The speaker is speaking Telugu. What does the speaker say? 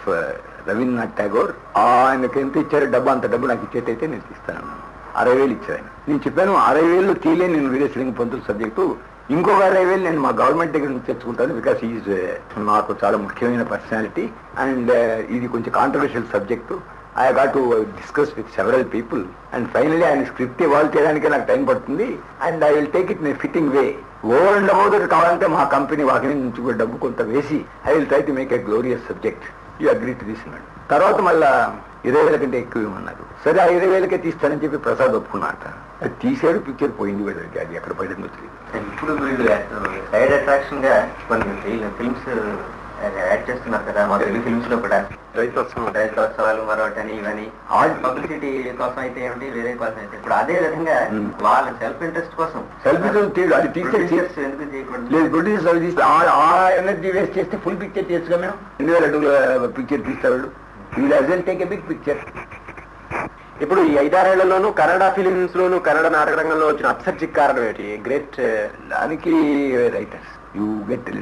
ఆఫ్ రవీంద్రనాథ్ ఠాగూర్ ఆయనకి ఎంత ఇచ్చారు డబ్బు అంత డబ్బు నాకు ఇచ్చేటైతే నేను తీస్తాను అరవై వేలు ఇచ్చారు ఆయన నేను చెప్పాను అరవై వేలు తీలే నేను వీరేశలింగ పంతులు సబ్జెక్టు ఇంకొక అరవై వేలు నేను మా గవర్నమెంట్ దగ్గర నుంచి తెచ్చుకుంటాను బికాస్ ఈజ్ నాకు చాలా ముఖ్యమైన పర్సనాలిటీ అండ్ ఇది కొంచెం controversial subject I got to discuss with several people and finally ఆయన స్క్రిప్ట్ ఇవాల్వ్ చేయడానికి నాకు టైం పడుతుంది and I will take it in fitting way over and about it కావాలంటే మా కంపెనీ వాకి నుంచి కూడా డబ్బు కొంత వేసి I will try to make a glorious subject you agree to this అన్నాడు తర్వాత మళ్ళా ఇరవై వేల కంటే ఎక్కువ ఇవ్వమన్నారు సరే ఆ ఇరవై వేలకే తీస్తానని చెప్పి ప్రసాద్ ఒప్పుకున్నట అది తీసాడు పిక్చర్ పోయింది వీళ్ళకి అది ఎక్కడ పడిందో తెలియదు ఇప్పుడు వీళ్ళు సైడ్ అట్రాక్షన్ గా కొన్ని ఫిల్మ్స్ యాడ్ చేస్తున్నారు కదా మా తెలుగు ఫిల్మ్స్ లో కూడా రైతోత్సవాలు మరొకటని ఇవని ఆల్ పబ్లిసిటీ కోసం అయితే ఏమిటి వేరే కోసం అయితే ఇప్పుడు అదే విధంగా Hmm. వాళ్ళ సెల్ఫ్ ఇంట్రెస్ట్ కోసం సెల్ఫీ తీయడు అది తీస్తే Producers ఎందుకు చేయకూడదు లేదు ప్రొడ్యూసర్ అవి తీస్తే ఆ- ఆ ఎనర్జీ వేస్ట్ చేస్తే ఫుల్ పిక్చర్ తీయచ్చుగా మేము రెండు వేల అడుగుల పిక్చర్ తీస్తాడు వీళ్ళు అజన్ టేక్ ఎ బిగ్ పిక్చర్ ఇప్పుడు ఈ ఐదారేళ్లలోనూ కన్నడ ఫిలిమ్స్ లోను కన్నడ నాటక రంగంలో వచ్చిన అప్సర్జిక్ కారణం ఏంటి గ్రేట్ దానికి రైటర్స్ యూ గెట్